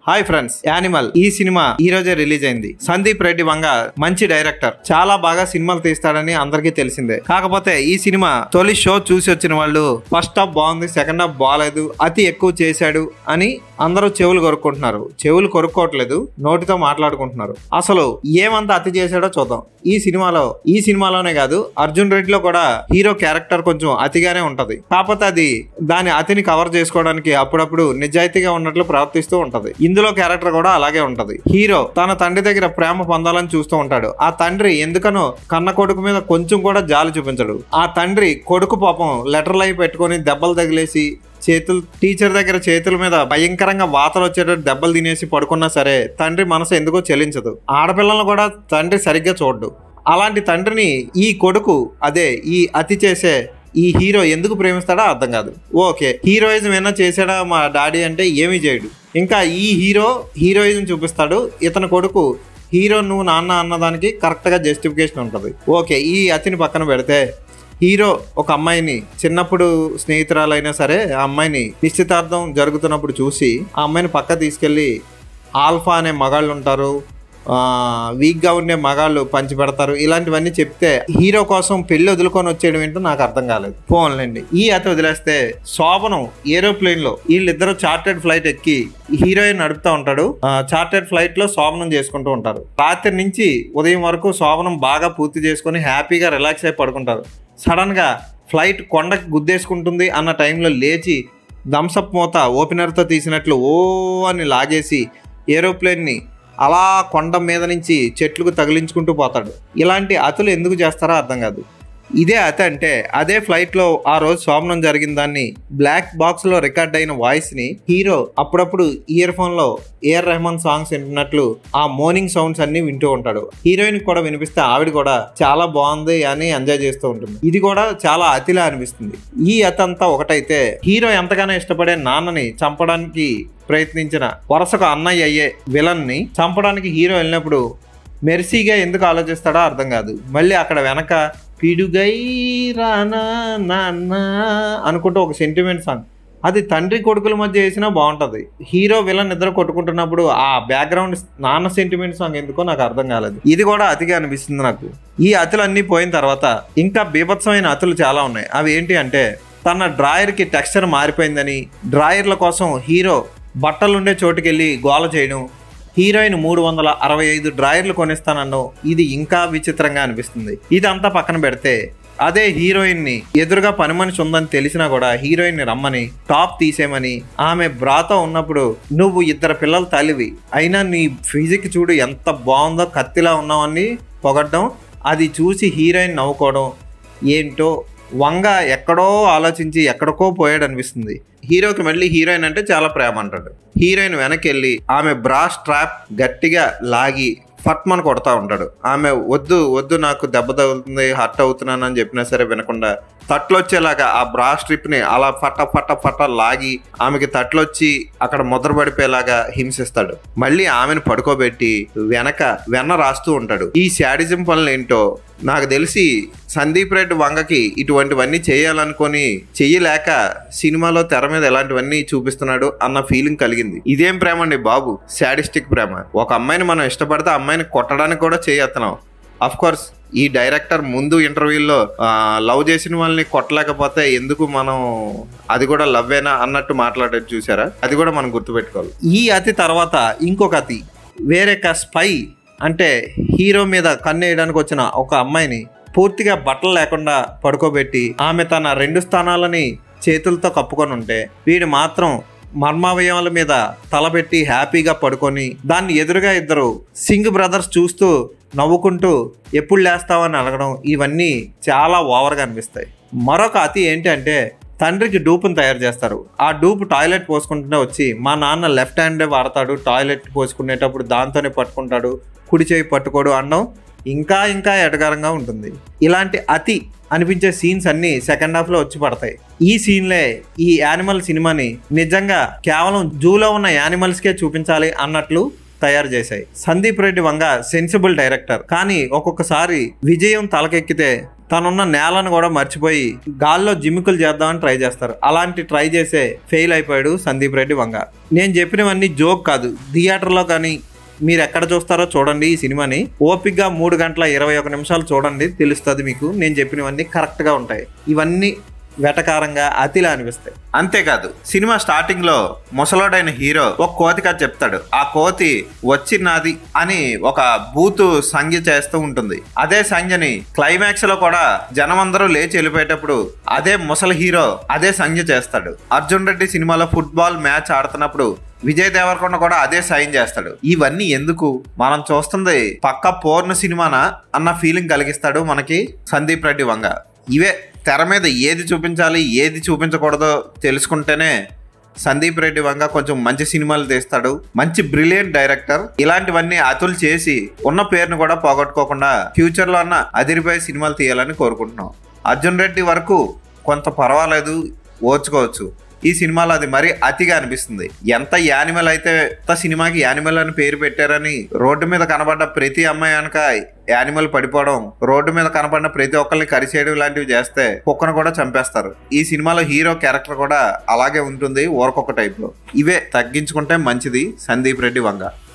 hi friends animal ఈ cinema ఈ రోజే రిలీజ్ అయింది సందీప్ రెడ్డి వంగ మంచి డైరెక్టర్ చాలా బాగా సినిమాలు తీస్తాడని అందరికీ తెలిసిందే కాకపోతే ఈ సినిమా తొలి షో చూసి వచ్చిన వాళ్ళు ఫస్ట్ హాఫ్ బాగుంది సెకండ్ హాఫ్ బాగాలేదు అతి ఎక్కువ చేశాడు అని అందరూ చెవులు కొరుక్కుంటున్నారు చెవులు కొరుక్కోవట్లేదు నోటితో మాట్లాడుకుంటున్నారు అసలు ఏమంత అతి చేశాడో చూద్దాం ఈ సినిమాలో ఈ సినిమాలోనే కాదు అర్జున్ రెడ్డిలో కూడా హీరో క్యారెక్టర్ కొంచెం అతిగానే ఉంటది కాకపోతే అది దాని అతిని కవర్ చేసుకోవడానికి అప్పుడప్పుడు నిజాయితీగా ఉన్నట్లు ప్రవర్తిస్తూ ఉంటది ఇందులో క్యారెక్టర్ కూడా అలాగే ఉంటది హీరో తన తండ్రి దగ్గర ప్రేమ పొందాలని చూస్తూ ఉంటాడు ఆ తండ్రి ఎందుకనో కన్న కొడుకు మీద కొంచెం కూడా జాలి చూపించడు ఆ తండ్రి కొడుకు పాపం లెటర్లు అయి పెట్టుకొని దెబ్బలు తగిలేసి చేతులు టీచర్ దగ్గర చేతుల మీద భయంకరంగా వాతలు వచ్చేటట్టు దెబ్బలు తినేసి పడుకున్నా సరే తండ్రి మనసు ఎందుకో చెలించదు ఆడపిల్లలను కూడా తండ్రి సరిగ్గా చూడ్డు అలాంటి తండ్రిని ఈ కొడుకు అదే ఈ అతి చేసే ఈ హీరో ఎందుకు ప్రేమిస్తాడో అర్థం కాదు ఓకే హీరోయిజం ఏమైనా చేశాడా మా డాడీ అంటే ఏమీ చేయడు ఇంకా ఈ హీరో హీరోయిజం చూపిస్తాడు ఇతని కొడుకు హీరో నువ్వు నాన్న అన్నదానికి కరెక్ట్గా జస్టిఫికేషన్ ఉంటుంది ఓకే ఈ అతిని పక్కన పెడితే హీరో ఒక అమ్మాయిని చిన్నప్పుడు స్నేహితురాలైనా సరే ఆ అమ్మాయిని నిశ్చితార్థం జరుగుతున్నప్పుడు చూసి ఆ అమ్మాయిని పక్క తీసుకెళ్ళి ఆల్ఫా అనే మగాళ్ళు ఉంటారు ఆ, వీక్గా ఉండే మగాళ్ళు పంచి పెడతారు ఇలాంటివన్నీ చెప్తే హీరో కోసం పెళ్లి వదులుకొని వచ్చేయడం ఏంటో నాకు అర్థం కాలేదు ఫోన్లేండి ఈ అత వదిలేస్తే శోభనం ఏరోప్లేన్ లో వీళ్ళిద్దరూ చార్టెడ్ ఫ్లైట్ ఎక్కి హీరోయిన్ నడుపుతూ ఉంటాడు చార్టెడ్ ఫ్లైట్ లో శోభనం చేసుకుంటూ ఉంటారు రాత్రి నుంచి ఉదయం వరకు శోభనం బాగా పూర్తి చేసుకొని హ్యాపీగా రిలాక్స్ అయి పడుకుంటారు సడన్ గా ఫ్లైట్ కొండకి గుద్దేసుకుంటుంది అన్న టైంలో లేచి థమ్సప్ మూత ఓపెనర్తో తీసినట్లు ఓ అని లాగేసి ఏరోప్లేన్ని అలా కొండ మీద నుంచి చెట్లకు తగిలించుకుంటూ పోతాడు ఇలాంటి అతులు ఎందుకు చేస్తారో అర్థం కాదు ఇదే అతి అంటే అదే ఫ్లైట్లో ఆ రోజు సోమనం జరిగిన దాన్ని బ్లాక్ బాక్స్లో రికార్డ్ అయిన వాయిస్ని హీరో అప్పుడప్పుడు ఇయర్ ఫోన్లో ఏఆర్ రెహమాన్ సాంగ్స్ వింటున్నట్లు ఆ మార్నింగ్ సౌండ్స్ అన్ని వింటూ ఉంటాడు హీరోయిన్ కూడా వినిపిస్తే ఆవిడ కూడా చాలా బాగుంది అని ఎంజాయ్ చేస్తూ ఉంటుంది ఇది కూడా చాలా అతిలా అనిపిస్తుంది ఈ అతి అంతా ఒకటైతే హీరో ఎంతగానో ఇష్టపడే నాన్నని చంపడానికి ప్రయత్నించిన వరుసకు అన్నయ్య అయ్యే విలన్ ని చంపడానికి హీరో వెళ్ళినప్పుడు మెర్సీగా ఎందుకు ఆలోచిస్తాడో అర్థం కాదు మళ్ళీ అక్కడ వెనక పిడుగై రానా నాన్న అనుకుంటూ ఒక సెంటిమెంట్ సాంగ్ అది తండ్రి కొడుకుల మధ్య వేసినా బాగుంటుంది హీరో విలన్ ఇద్దరు కొట్టుకుంటున్నప్పుడు ఆ బ్యాక్గ్రౌండ్ నాన్న సెంటిమెంట్ సాంగ్ ఎందుకో నాకు అర్థం కాలేదు ఇది కూడా అతిగా అనిపిస్తుంది నాకు ఈ అతులు అన్నీ పోయిన తర్వాత ఇంకా బీభత్సమైన అతులు చాలా ఉన్నాయి అవి ఏంటి అంటే తన డ్రాయర్కి టెక్స్చర్ మారిపోయిందని డ్రాయర్ల కోసం హీరో బట్టలు ఉండే చోటుకెళ్ళి గోల చేయడం హీరోయిన్ మూడు వందల అరవై ఐదు డ్రాయర్లు కొనిస్తానన్ను ఇది ఇంకా విచిత్రంగా అనిపిస్తుంది ఇదంతా పక్కన పెడితే అదే హీరోయిన్ ని ఎదురుగా పని మనిషి ఉందని తెలిసినా కూడా హీరోయిన్ ని రమ్మని టాప్ తీసేయమని ఆమె బ్రాతో ఉన్నప్పుడు నువ్వు ఇద్దరు పిల్లల తల్లివి అయినా నీ ఫిజిక్ చూడు ఎంత బాగుందో కత్తిలా ఉన్నావని పొగడ్డం అది చూసి హీరోయిన్ నవ్వుకోవడం ఏంటో వంగ ఎక్కడో ఆలోచించి ఎక్కడికో పోయాడు అనిపిస్తుంది హీరోకి మళ్ళీ హీరోయిన్ అంటే చాలా ప్రేమ అంటాడు హీరోయిన్ వెనక్కి వెళ్ళి ఆమె బ్రా స్ట్రాప్ గట్టిగా లాగి ఫట్మని కొడతా ఉంటాడు ఆమె వద్దు వద్దు నాకు దెబ్బ తగులుతుంది హర్ట్ అవుతున్నాను అని చెప్పినా సరే వినకుండా తట్లొచ్చేలాగా ఆ బ్రా స్ట్రిప్ ని అలా ఫట ఫట ఫట లాగి ఆమెకి తట్లొచ్చి అక్కడ ముద్ర పడిపోయేలాగా హింసిస్తాడు మళ్ళీ ఆమెను పడుకోబెట్టి వెనక వెన్న రాస్తూ ఉంటాడు ఈ శాడిజం పనులు ఏంటో నాకు తెలిసి సందీప్ రెడ్డి వంగకి ఇటువంటివన్నీ చేయాలనుకొని చెయ్యలేక సినిమాలో తెర మీద ఎలాంటివన్నీ చూపిస్తున్నాడు అన్న ఫీలింగ్ కలిగింది ఇదేం ప్రేమ అండి బాబు శాడిస్టిక్ ప్రేమ ఒక అమ్మాయిని మనం ఇష్టపడితే ఆ అమ్మాయిని కొట్టడానికి కూడా చేయత్తున్నాం అఫ్ కోర్స్ ఈ డైరెక్టర్ ముందు ఇంటర్వ్యూలో లవ్ చేసిన వాళ్ళని కొట్టలేకపోతే ఎందుకు మనం అది కూడా లవ్వేనా అన్నట్టు మాట్లాడేది చూసారా అది కూడా మనం గుర్తుపెట్టుకోవాలి ఈ అతి తర్వాత ఇంకొక అతి వేరే స్పై అంటే హీరో మీద కన్నేయడానికి వచ్చిన ఒక అమ్మాయిని పూర్తిగా బట్టలు లేకుండా పడుకోబెట్టి ఆమె తన రెండు స్థానాలని చేతులతో కప్పుకొని ఉంటే వీడు మాత్రం మర్మావయవాల మీద తలపెట్టి హ్యాపీగా పడుకొని దాన్ని ఎదురుగా ఇద్దరు సింగ్ బ్రదర్స్ చూస్తూ నవ్వుకుంటూ ఎప్పుడు లేస్తావని అడగడం ఇవన్నీ చాలా ఓవర్గా అనిపిస్తాయి మరొక అతి ఏంటి అంటే తండ్రికి డూపును తయారు చేస్తారు ఆ డూప్ టాయిలెట్ పోసుకుంటూనే వచ్చి మా నాన్న లెఫ్ట్ హ్యాండే వాడతాడు టాయిలెట్ పోసుకునేటప్పుడు దాంతోనే పట్టుకుంటాడు కుడి చేయి పట్టుకోడు అనడం ఇంకా ఇంకా ఎటకారంగా ఉంటుంది ఇలాంటి అతి అనిపించే సీన్స్ అన్ని సెకండ్ హాఫ్ లో వచ్చి పడతాయి ఈ సీన్లే ఈ యానిమల్ సినిమాని నిజంగా కేవలం జూలో ఉన్న యానిమల్స్ కే చూపించాలి అన్నట్లు తయారు చేశాయి సందీప్ రెడ్డి వంగ సెన్సిబుల్ డైరెక్టర్ కానీ ఒక్కొక్కసారి విజయం తలకెక్కితే తనున్న నేలను కూడా మర్చిపోయి గాల్లో జిమ్మికులు చేద్దామని ట్రై చేస్తారు అలాంటి ట్రై చేసే ఫెయిల్ అయిపోయాడు సందీప్ రెడ్డి వంగ నేను చెప్పినవన్నీ జోక్ కాదు థియేటర్లో కానీ మీరు ఎక్కడ చూస్తారో చూడండి ఈ సినిమాని ఓపిక్గా మూడు గంటల ఇరవై ఒక నిమిషాలు చూడండి తెలుస్తుంది మీకు నేను చెప్పినవన్నీ కరెక్ట్గా ఉంటాయి ఇవన్నీ వెటకారంగా అతిలా అనిపిస్తాయి అంతేకాదు సినిమా స్టార్టింగ్ లో ముసలోడైన హీరో ఒక కోతి కథ చెప్తాడు ఆ కోతి వచ్చి నాది అని ఒక బూతు సంజ్ఞ చేస్తూ ఉంటుంది అదే సంజ్ఞని క్లైమాక్స్ లో కూడా జనమందరూ లేచి వెళ్ళిపోయేటప్పుడు అదే ముసలి హీరో అదే సంజ్ఞ చేస్తాడు అర్జున్ రెడ్డి సినిమాలో ఫుట్బాల్ మ్యాచ్ ఆడుతున్నప్పుడు విజయ్ దేవరకొండ కూడా అదే సైన్ చేస్తాడు ఇవన్నీ ఎందుకు మనం చూస్తుంది పక్క పోర్న్ సినిమానా అన్న ఫీలింగ్ కలిగిస్తాడు మనకి సందీప్ రెడ్డి వంగ ఇవే తెర మీద ఏది చూపించాలి ఏది చూపించకూడదో తెలుసుకుంటేనే సందీప్ రెడ్డి వంగ కొంచెం మంచి సినిమాలు తీస్తాడు మంచి బ్రిలియంట్ డైరెక్టర్ ఇలాంటివన్నీ అతులు చేసి ఉన్న పేరును కూడా పోగొట్టుకోకుండా ఫ్యూచర్ లో అన్న అదిరిపోయే సినిమాలు తీయాలని కోరుకుంటున్నాం అర్జున్ రెడ్డి వరకు కొంత పర్వాలేదు ఓర్చుకోవచ్చు ఈ సినిమాలో అది మరీ అతిగా అనిపిస్తుంది ఎంత యానిమల్ అయితే ఎంత సినిమాకి యానిమల్ అని పేరు పెట్టారని రోడ్డు మీద కనబడ్డ ప్రతి అమ్మాయి కనుక యానిమల్ పడిపోవడం రోడ్డు మీద కనపడిన ప్రతి ఒక్కరిని కరిచేయడం లాంటివి చేస్తే కుక్కను కూడా చంపేస్తారు ఈ సినిమాలో హీరో క్యారెక్టర్ కూడా అలాగే ఉంటుంది ఊరకొక్క టైప్ లో ఇవే తగ్గించుకుంటే మంచిది సందీప్ రెడ్డి వంగ